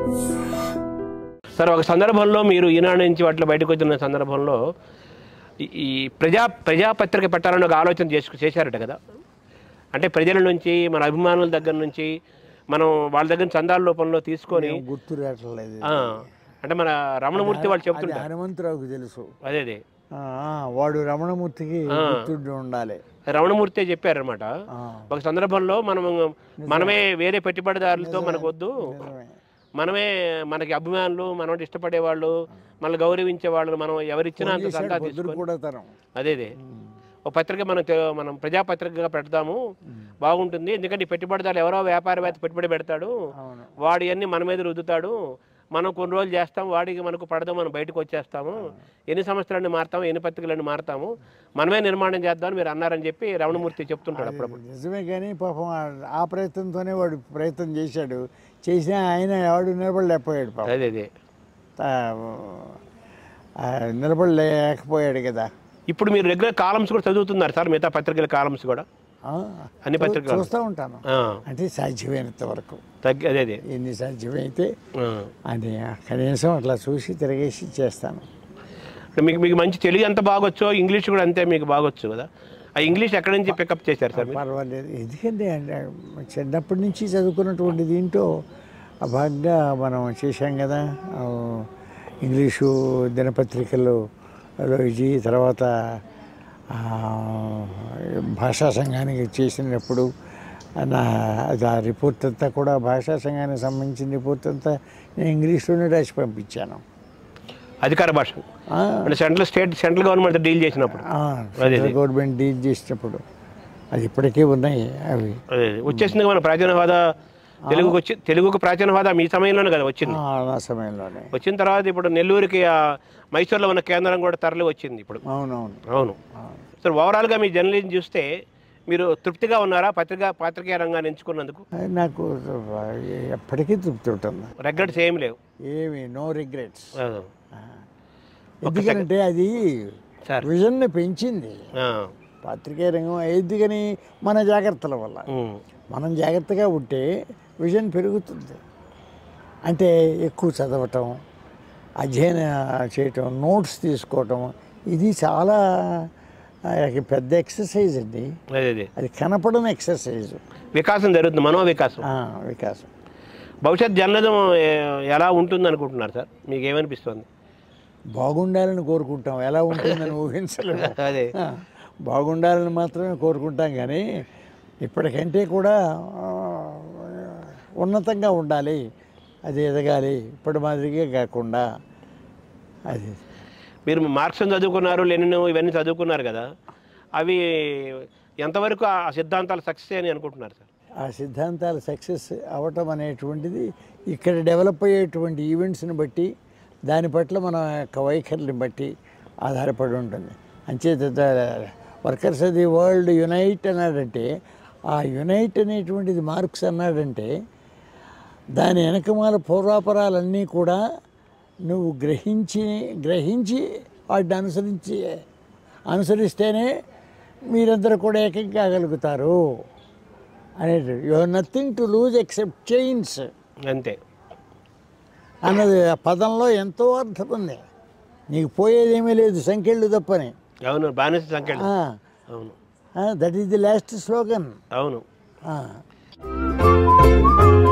Sir ఒక సందర్భంలో మీరు ఈనాడు నుంచి వాటిలో బయటకు వచ్చిన సందర్భంలో ఈ- ఈ ప్రజా ప్రజాపత్రిక పెట్టాలని ఒక ఆలోచన చేసు చేశారట కదా అంటే ప్రజల నుంచి మన అభిమానుల దగ్గర నుంచి మనం వాళ్ళ దగ్గర చందాల రూపంలో తీసుకొని గుర్తు రావట్లేదు ఆ, అంటే మన రమణమూర్తి వాళ్ళు అది చెప్తుంటారు హనుమంతరావుకి తెలుసు అదే అదే ఆ, ఆ, వాడు రమణమూర్తికి గుర్తుండి ఉండాలి రమణమూర్తి చెప్పారనమాట ఆ, ఒక సందర్భంలో మనం మనమే వేరే పెట్టుబడిదారులతో మనకు వద్దు నిజమే. మనమే మనకి అభిమానులు మనం ఇష్టపడే వాళ్ళు మనల్ని గౌరవించే వాళ్ళు మనం ఎవరిచ్చినా అంత చేశాడు సంతా పొద్దురు తీసుకొని కూడా తరం అదే అదే ఒక పత్రిక మనం తె- మనం ప్రజాపత్రికగా పెడతాము బాగుంటుంది ఎందుకంటే ఈ పెట్టుబడిదారులు ఎవరో వ్యాపారవేత్త పెట్టుబడి పెడతాడు అవును వాడి అన్ని మన మీద రుద్దుతాడు మనం కొన్ని రోజులు చేస్తాం వాడికి మనకు పడదాం మనం బయటకు వచ్చేస్తాము ఎన్ని సంవత్సరాన్ని మారుతాము ఎన్ని పత్రికలన్నీ మారుతాము మనమే నిర్మాణం చేద్దామని మీరు అన్నారని చెప్పి రమణమూర్తి చెప్తుంటాడు అప్పుడప్పుడు నిజమే కానీ పాపం ఆ- ఆ ప్రయత్నంతోనే వాడు ప్రయత్నం చేశాడు చేసినా ఆయన ఎవడు నిలబడలేకపోయాడు పాపం అదే అదే తా- ఆ, నిలబడలేకపోయాడు కదా ఇప్పుడు మీరు రెగ్యులర్ కాలమ్స్ కూడా చదువుతున్నారు సార్ మిగతా పత్రికల కాలమ్స్ కూడా ఆ, అన్ని పత్రికలు చూస్తూ ఉంటాను ఆ, అంటే సాధ్యమైనంత వరకు తగ్గి అదే అదే ఎన్ని సాధ్యమైతే ఆ. అది కనీసం అట్లా చూసి తిరగేసి చేస్తాను అంటే మీకు మీకు మంచి తెలుగు ఎంత బాగొచ్చో ఇంగ్లీష్ కూడా అంతే మీకు బాగొచ్చు కదా ఆ ఇంగ్లీష్ ఎక్కడి నుంచి పికప్ చేశారు సార్ మీరు పర్వాలేదు ఎందుకంటే అంటే చిన్నప్పటి నుంచి చదువుకున్నటువంటి దీంట్లో ఆ భాగంగా మనం చేశాం కదా ఆ, ఇంగ్లీషు దినపత్రికలు లో ఇది తర్వాత ఆ, భాషా సంఘానికి చేసినప్పుడు నా అది ఆ రిపోర్ట్ అంతా కూడా భాషా సంఘానికి సంబంధించిన రిపోర్ట్ అంతా నేను ఇంగ్లీష్లోనే రాసి పంపించాను అధికార భాష ఆ, అంటే central state central government deal చేసినప్పుడు ఆ, అదే. సెంట్రల్ గవర్నమెంట్ డీల్ చేసినప్పుడు అది ఇప్పటికీ ఉన్నాయి అవి అదే అదే. వచ్చేసింది మన ప్రాచీన హోదా తెలుగుకు వచ్చి తెలుగుకు ప్రాచీన హోదా మీ సమయంలోనే కదా వచ్చింది ఆ, ఆ సమయంలోనే వచ్చిన తర్వాత ఇప్పుడు నెల్లూరుకి ఆ మైసూర్లో ఉన్న కేంద్రం కూడా తరలి వచ్చింది ఇప్పుడు అవునవును అవును సార్ ఓవరాల్గా మీ జర్నలిజం చూస్తే మీరు తృప్తిగా ఉన్నారా పత్రికా పాత్రికేయ రంగాన్ని ఎంచుకున్నందుకు అది నాకు ఎప్పటికీ తృప్తి ఉంటుంది రెగ్రెట్స్ ఏమి లేవు ఏమి నో రిగ్రెట్స్ ఆ. ఎందుకంటే అది సార్ విజన్ని పెంచింది ఆ. పాత్రికేయ రంగం ఎందుకని మన జాగ్రత్తల వల్ల ఉమ్. మనం జాగ్రత్తగా ఉంటే విజన్ పెరుగుతుంది అంటే ఎక్కువ చదవటం అధ్యయనం చేయటం నోట్స్ తీసుకోవటం ఇది చాలా ఆ, పెద్ద ఎక్సర్సైజ్ అండి అదే అదే అది కనపడని ఎక్సర్సైజ్ వికాసం జరుగుతుంది మనో వికాసం వికాసం భవిష్యత్ జర్నలిజం ఏ- ఎలా ఉంటుంది అనుకుంటున్నారు సార్ మీకు ఏమనిపిస్తుంది బాగుండాలని కోరుకుంటాం ఎలా ఉంటుందని ఊహించలేము అదే ఆ, బాగుండాలని మాత్రమే కోరుకుంటాం కానీ ఇప్పటికంటే కూడా ఆ, ఉన్నతంగా ఉండాలి అది ఎదగాలి ఇప్పటి మాదిరిగా కాకుండా అది మీరు మార్క్స్ చదువుకున్నారు లెనిన్ ఇవన్నీ చదువుకున్నారు కదా అవి ఎంతవరకు ఆ సిద్ధాంతాలు సక్సెస్ అని అనుకుంటున్నారు సార్ ఆ సిద్ధాంతాలు సక్సెస్ అవ్వటం అనేటువంటిది ఇక్కడ డెవలప్ అయ్యేటువంటి ఈవెంట్స్ని బట్టి దాని పట్ల మన యొక్క వైఖరిని బట్టి ఆధారపడి ఉంటుంది అంచేత వర్కర్స్ అది వరల్డ్ యునైట్ అన్నాడంటే ఆ యునైట్ అనేటువంటిది మార్క్స్ అన్నాడంటే దాని వెనకమాల పూర్వాపరాలన్నీ కూడా నువ్వు గ్రహించి గ్రహించి వాటిని అనుసరించి అనుసరిస్తేనే మీరందరూ కూడా ఏకం కాగలుగుతారు అనేది you have nothing to lose except chains అంతే అన్నది ఆ పదంలో ఎంతో అర్థం ఉంది నీకు పోయేదేమీ లేదు సంఖ్యలు తప్పని అవును బానిస సంఖ్యలు అవును that is the last slogan అవును